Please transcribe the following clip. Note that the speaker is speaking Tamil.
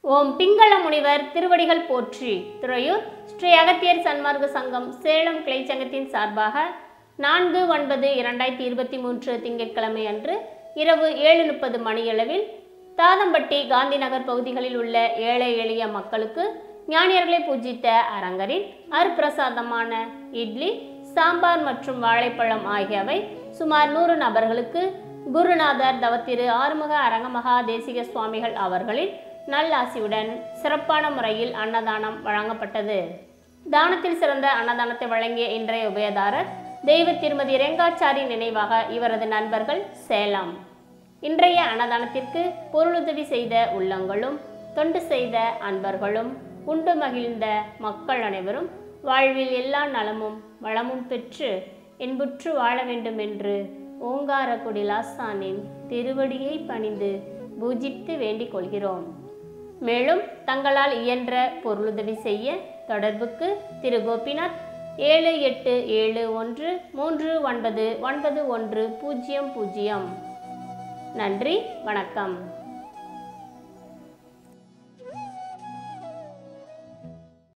ஓம் பிங்கள முனிவர் திருவடிகள் போற்றி துறையூர் ஸ்ரீ அகத்தியர் சன்மார்க்க சங்கம் சேலம் கிளை சங்கத்தின் சார்பாக நான்கு ஒன்பது இரண்டாயிரத்தி இருபத்தி மூன்று திங்கட்கிழமை அன்று இரவு ஏழு முப்பது மணியளவில் தாதம்பட்டி காந்தி நகர் பகுதிகளில் உள்ள ஏழை எளிய மக்களுக்கு ஞானியர்களை பூஜித்த அரங்கரின் அருப்பிரசாதமான இட்லி சாம்பார் மற்றும் வாழைப்பழம் ஆகியவை சுமார் நூறு நபர்களுக்கு குருநாதர் தவத்திரு ஆறுமுக அரங்கமகா தேசிக சுவாமிகள் அவர்களின் நல்லாசியுடன் சிறப்பான முறையில் அன்னதானம் வழங்கப்பட்டது தானத்தில் சிறந்த அன்னதானத்தை வழங்கிய இன்றைய உபயதாரர் தெய்வ திருமதி ரெங்காச்சாரி நினைவாக இவரது நண்பர்கள் சேலம் இன்றைய அன்னதானத்திற்கு பொருளுதவி செய்த உள்ளங்களும் தொண்டு செய்த அன்பர்களும் உண்டு மகிழ்ந்த மக்கள் அனைவரும் வாழ்வில் எல்லா நலமும் வளமும் பெற்று இன்புற்று வாழ வேண்டும் என்று ஓங்காரக்குடி லாசானின் திருவடியை பணிந்து பூஜித்து வேண்டிக் கொள்கிறோம் மேலும் தங்களால் இயன்ற பொருளுதவி செய்ய தொடர்புக்கு திரு கோபிநாத் ஏழு எட்டு ஏழு ஒன்று மூன்று ஒன்பது ஒன்பது ஒன்று பூஜ்ஜியம் பூஜ்ஜியம் நன்றி வணக்கம்